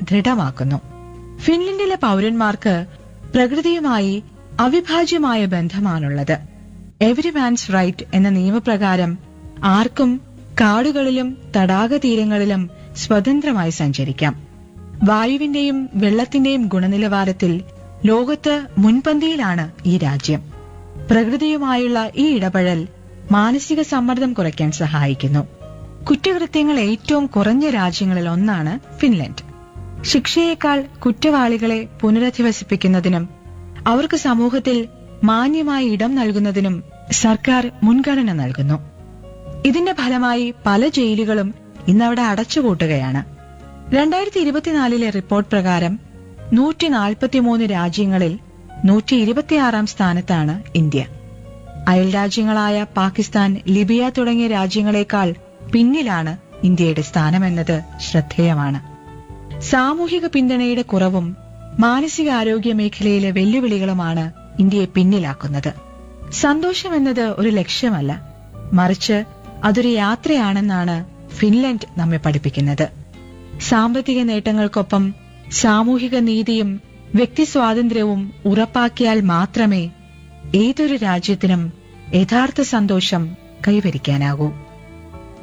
ദൃഢമാക്കുന്നു ഫിൻലൻഡിലെ പൗരന്മാർക്ക് പ്രകൃതിയുമായി അവിഭാജ്യമായ ബന്ധമാണുള്ളത് എവരി മാൻസ് റൈറ്റ് എന്ന നിയമപ്രകാരം ആർക്കും കാടുകളിലും തടാക തീരങ്ങളിലും സ്വതന്ത്രമായി സഞ്ചരിക്കാം വായുവിന്റെയും വെള്ളത്തിന്റെയും ഗുണനിലവാരത്തിൽ ലോകത്ത് മുൻപന്തിയിലാണ് ഈ രാജ്യം പ്രകൃതിയുമായുള്ള ഈ ഇടപെടൽ മാനസിക സമ്മർദ്ദം കുറയ്ക്കാൻ സഹായിക്കുന്നു കുറ്റകൃത്യങ്ങൾ ഏറ്റവും കുറഞ്ഞ രാജ്യങ്ങളിൽ ഒന്നാണ് ഫിൻലൻഡ് ശിക്ഷയേക്കാൾ കുറ്റവാളികളെ പുനരധിവസിപ്പിക്കുന്നതിനും അവർക്ക് സമൂഹത്തിൽ മാന്യമായ ഇടം നൽകുന്നതിനും സർക്കാർ മുൻഗണന നൽകുന്നു ഇതിന്റെ ഫലമായി പല ജയിലുകളും ഇന്നവിടെ അടച്ചുപൂട്ടുകയാണ് രണ്ടായിരത്തി ഇരുപത്തിനാലിലെ റിപ്പോർട്ട് പ്രകാരം നൂറ്റി നാൽപ്പത്തിമൂന്ന് രാജ്യങ്ങളിൽ നൂറ്റി ഇരുപത്തിയാറാം സ്ഥാനത്താണ് ഇന്ത്യ അയൽരാജ്യങ്ങളായ പാകിസ്ഥാൻ ലിബിയ തുടങ്ങിയ രാജ്യങ്ങളെക്കാൾ പിന്നിലാണ് ഇന്ത്യയുടെ സ്ഥാനമെന്നത് ശ്രദ്ധേയമാണ് സാമൂഹിക പിന്തുണയുടെ കുറവും മാനസികാരോഗ്യ മേഖലയിലെ വെല്ലുവിളികളുമാണ് ഇന്ത്യയെ പിന്നിലാക്കുന്നത് സന്തോഷം എന്നത് ഒരു ലക്ഷ്യമല്ല മറിച്ച് അതൊരു യാത്രയാണെന്നാണ് ഫിൻലൻഡ് നമ്മെ പഠിപ്പിക്കുന്നത് സാമ്പത്തിക നേട്ടങ്ങൾക്കൊപ്പം സാമൂഹിക നീതിയും വ്യക്തി സ്വാതന്ത്ര്യവും ഉറപ്പാക്കിയാൽ മാത്രമേ ഏതൊരു രാജ്യത്തിനും യഥാർത്ഥ സന്തോഷം കൈവരിക്കാനാകൂ